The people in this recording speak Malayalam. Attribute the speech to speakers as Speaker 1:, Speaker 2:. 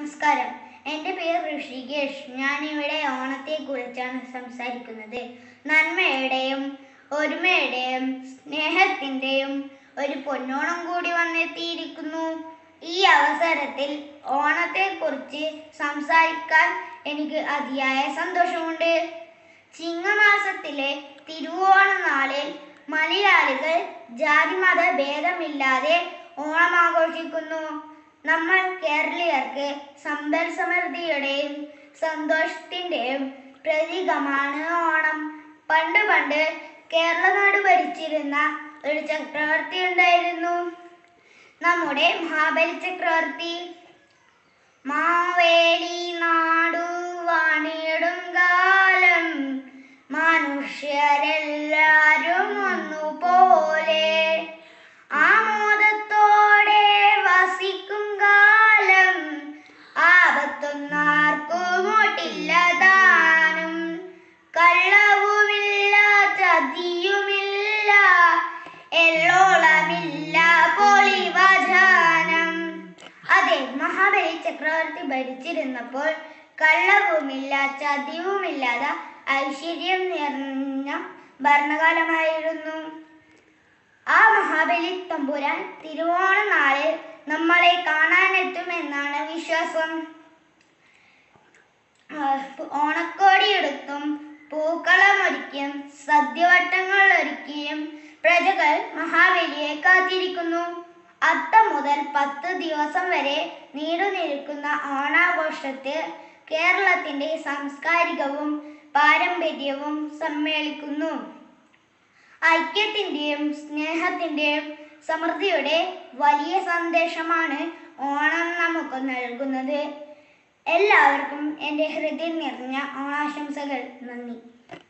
Speaker 1: നമസ്കാരം എൻ്റെ പേര് ഋഷികേഷ് ഞാനിവിടെ ഓണത്തെക്കുറിച്ചാണ് സംസാരിക്കുന്നത് നന്മയുടെയും ഒരുമയുടെയും സ്നേഹത്തിൻ്റെയും ഒരു പൊന്നോണം കൂടി വന്നെത്തിയിരിക്കുന്നു ഈ അവസരത്തിൽ ഓണത്തെക്കുറിച്ച് സംസാരിക്കാൻ എനിക്ക് അതിയായ സന്തോഷമുണ്ട് ചിങ്ങമാസത്തിലെ തിരുവോണ നാളിൽ മലയാളികൾ ജാതിമത ഭേദമില്ലാതെ ഓണം ആഘോഷിക്കുന്നു നമ്മൾ കേരളീയർക്ക് സമ്പൽ സമൃദ്ധിയുടെയും സന്തോഷത്തിൻ്റെയും പ്രതീകമാണ് ഓണം പണ്ട് പണ്ട് കേരളനാട് ഭരിച്ചിരുന്ന ഒരു ചക്രവർത്തി ഉണ്ടായിരുന്നു നമ്മുടെ മഹാബലി ചക്രവർത്തി മാവേലി നാടു വാണിടും കാലം മനുഷ്യരെല്ലാരും ഒന്നുപോലെ ആമോദത്തോടെ വസിക്കും കാലം ആപത്തൊന്നാർക്കുമോട്ടില്ല താനും കള്ളവുമില്ല ചതിയുമില്ല എള്ളോളമില്ല പൊളിവചനം അതെ മഹാബലി ചക്രവർത്തി ഭരിച്ചിരുന്നപ്പോൾ കള്ളവുമില്ല ചതിവുമില്ലാത ഐശ്വര്യം നിറഞ്ഞ ഭരണകാലമായിരുന്നു ആ മഹാബലി തമ്പുരാൻ തിരുവോണ നാളിൽ നമ്മളെ കാണാനെത്തുമെന്നാണ് വിശ്വാസം ആഹ് ഓണക്കോടിയെടുത്തും പൂക്കളമൊരുക്കിയും സദ്യവട്ടങ്ങൾ ഒരുക്കിയും പ്രജകൾ മഹാബലിയെ കാത്തിരിക്കുന്നു അത്തം മുതൽ പത്ത് ദിവസം വരെ നീണ്ടുനിൽക്കുന്ന ഓണാഘോഷത്തിൽ കേരളത്തിന്റെ സാംസ്കാരികവും പാരമ്പര്യവും സമ്മേളിക്കുന്നു ഐക്യത്തിന്റെയും സ്നേഹത്തിന്റെയും സമൃദ്ധിയുടെ വലിയ സന്ദേശമാണ് ഓണം നമുക്ക് നൽകുന്നത് എല്ലാവർക്കും എൻ്റെ ഹൃദയം നിറഞ്ഞ ഓണാശംസകൾ നന്ദി